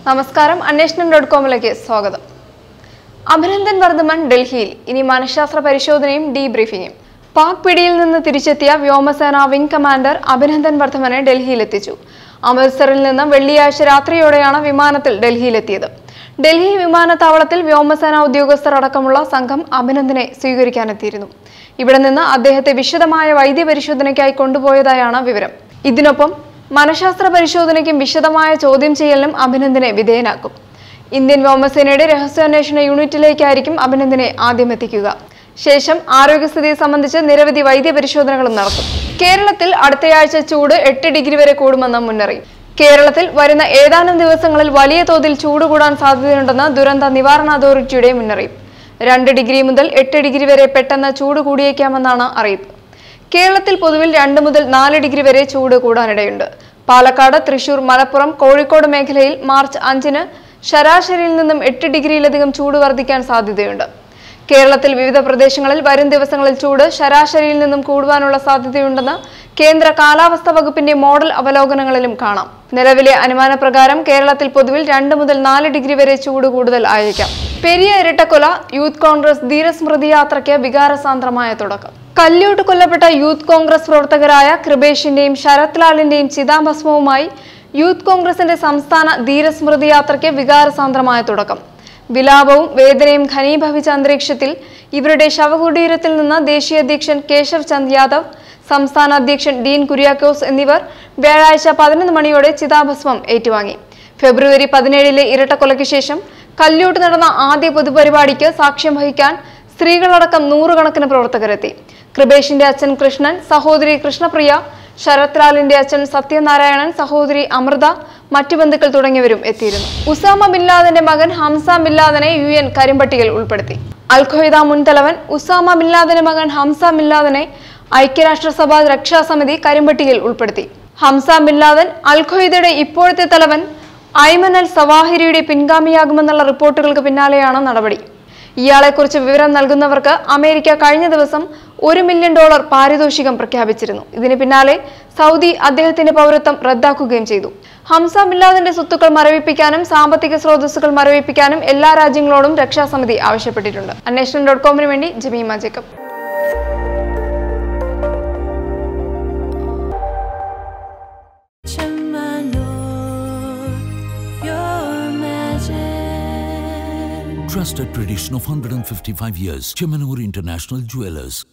നമസ്കാരം അന്വേഷണം ഡോട്ട് കോമിലേക്ക് സ്വാഗതം അഭിനന്ദൻ വർദ്ധമൻ ഡൽഹിയിൽ ഇനി മനഃശാസ്ത്ര പരിശോധനയും ഡീബ്രീഫിംഗും പാക് പിടിയിൽ നിന്ന് തിരിച്ചെത്തിയ വ്യോമസേന വിംഗ് കമാൻഡർ അഭിനന്ദൻ വർദ്ധമനെ ഡൽഹിയിലെത്തിച്ചു അമൃത്സറിൽ നിന്ന് വെള്ളിയാഴ്ച രാത്രിയോടെയാണ് വിമാനത്തിൽ ഡൽഹിയിലെത്തിയത് ഡൽഹി വിമാനത്താവളത്തിൽ വ്യോമസേന ഉദ്യോഗസ്ഥർ അടക്കമുള്ള സംഘം അഭിനന്ദനെ സ്വീകരിക്കാനെത്തിയിരുന്നു ഇവിടെ നിന്ന് അദ്ദേഹത്തെ വിശദമായ വൈദ്യപരിശോധനയ്ക്കായി കൊണ്ടുപോയതായാണ് വിവരം ഇതിനൊപ്പം മനഃശാസ്ത്ര പരിശോധനയ്ക്കും വിശദമായ ചോദ്യം ചെയ്യലിനും അഭിനന്ദനെ വിധേയനാക്കും ഇന്ത്യൻ വ്യോമസേനയുടെ രഹസ്യാന്വേഷണ യൂണിറ്റിലേക്കായിരിക്കും അഭിനന്ദനെ ആദ്യം എത്തിക്കുക ശേഷം ആരോഗ്യസ്ഥിതി സംബന്ധിച്ച് നിരവധി വൈദ്യപരിശോധനകളും നടത്തും കേരളത്തിൽ അടുത്തയാഴ്ച ചൂട് എട്ട് ഡിഗ്രി വരെ കൂടുമെന്ന് മുന്നറിയിപ്പ് കേരളത്തിൽ വരുന്ന ഏതാനും ദിവസങ്ങളിൽ വലിയ തോതിൽ ചൂട് കൂടാൻ സാധ്യതയുണ്ടെന്ന് ദുരന്ത നിവാരണ അതോറിറ്റിയുടെ മുന്നറിയിപ്പ് രണ്ട് ഡിഗ്രി മുതൽ എട്ട് ഡിഗ്രി വരെ പെട്ടെന്ന് ചൂട് കൂടിയേക്കാമെന്നാണ് അറിയിപ്പ് കേരളത്തിൽ പൊതുവിൽ രണ്ട് മുതൽ നാല് ഡിഗ്രി വരെ ചൂട് കൂടാനിടയുണ്ട് പാലക്കാട് തൃശൂർ മലപ്പുറം കോഴിക്കോട് മേഖലയിൽ മാർച്ച് അഞ്ചിന് ശരാശരിയിൽ നിന്നും എട്ട് ഡിഗ്രിയിലധികം ചൂട് വർദ്ധിക്കാൻ സാധ്യതയുണ്ട് കേരളത്തിൽ വിവിധ പ്രദേശങ്ങളിൽ വരും ദിവസങ്ങളിൽ ചൂട് ശരാശരിയിൽ നിന്നും കൂടുവാനുള്ള സാധ്യതയുണ്ടെന്ന് കേന്ദ്ര കാലാവസ്ഥാ വകുപ്പിന്റെ മോഡൽ അവലോകനങ്ങളിലും കാണാം നിലവിലെ അനുമാന പ്രകാരം കേരളത്തിൽ പൊതുവിൽ രണ്ട് മുതൽ നാല് ഡിഗ്രി വരെ ചൂട് കൂടുതൽ ആയേക്കാം പെരിയ ഇരട്ടക്കൊല യൂത്ത് കോൺഗ്രസ് ധീരസ്മൃതി യാത്രയ്ക്ക് വികാരസാന്ദ്രമായ തുടക്കം കല്യോട്ട് കൊല്ലപ്പെട്ട യൂത്ത് കോൺഗ്രസ് പ്രവർത്തകരായ കൃപേഷിന്റെയും ശരത് ലാലിന്റെയും ചിതാഭസ്മവുമായി യൂത്ത് കോൺഗ്രസിന്റെ സംസ്ഥാന ധീരസ്മൃതി യാത്രയ്ക്ക് വികാരസാന്ദ്രമായ തുടക്കം വിലാപവും വേദനയും ഘനീഭവിച്ച അന്തരീക്ഷത്തിൽ ഇവരുടെ ശവകുടീരത്തിൽ നിന്ന് ദേശീയ അധ്യക്ഷൻ കേശവ് ചന്ദ് യാദവ് സംസ്ഥാന അധ്യക്ഷൻ ഡീൻ കുര്യാക്കോസ് എന്നിവർ വ്യാഴാഴ്ച പതിനൊന്ന് മണിയോടെ ചിതാഭസ്മം ഏറ്റുവാങ്ങി ഫെബ്രുവരി പതിനേഴിലെ ഇരട്ടക്കൊലയ്ക്ക് ശേഷം കല്യോട്ട് നടന്ന ആദ്യ പൊതുപരിപാടിക്ക് സാക്ഷ്യം വഹിക്കാൻ സ്ത്രീകളടക്കം നൂറുകണക്കിന് പ്രവർത്തകരെത്തി കൃപേഷിന്റെ അച്ഛൻ കൃഷ്ണൻ സഹോദരി കൃഷ്ണപ്രിയ ശരത് ലാലിന്റെ അച്ഛൻ സത്യനാരായണൻ സഹോദരി അമൃത മറ്റു ബന്ധുക്കൾ തുടങ്ങിയവരും എത്തിയിരുന്നു ഉസാമ ബിൻ ലാദന്റെ മകൻ ഹംസ ബിൻ ലാദനെ യു എൻ കരിമ്പട്ടികയിൽ ഉൾപ്പെടുത്തി അൽ ഖ്വയ്ദ മുൻ തലവൻ ഉസാമ ബിൻ ലാദന്റെ മകൻ ഹംസ ബിൻ ലാദനെ ഐക്യരാഷ്ട്രസഭ രക്ഷാസമിതി കരിമ്പട്ടികയിൽ ഉൾപ്പെടുത്തി ഹംസ ബിൻ ലാദൻ അൽ ഖ്വയ്ദയുടെ ഇപ്പോഴത്തെ തലവൻ ഐമൻ അൽ സവാഹിരിയുടെ പിൻഗാമിയാകുമെന്നുള്ള റിപ്പോർട്ടുകൾക്ക് പിന്നാലെയാണ് നടപടി ഇയാളെക്കുറിച്ച് വിവരം നൽകുന്നവർക്ക് അമേരിക്ക കഴിഞ്ഞ ദിവസം ഒരു മില്യൺ ഡോളർ പാരിതോഷികം പ്രഖ്യാപിച്ചിരുന്നു ഇതിന് പിന്നാലെ സൗദി അദ്ദേഹത്തിന്റെ പൗരത്വം റദ്ദാക്കുകയും ചെയ്തു ഹംസ ബില്ലാദിന്റെ സ്വത്തുക്കൾ മരവിപ്പിക്കാനും സാമ്പത്തിക സ്രോതസ്സുകൾ മരവിപ്പിക്കാനും എല്ലാ രാജ്യങ്ങളോടും രക്ഷാസമിതി ആവശ്യപ്പെട്ടിട്ടുണ്ട് അന്വേഷണം ഡോട്ട് കോമിന് വേണ്ടി Jemima Jacob Your magic. Trusted tradition of 155 years. Chemanur International Jewelers.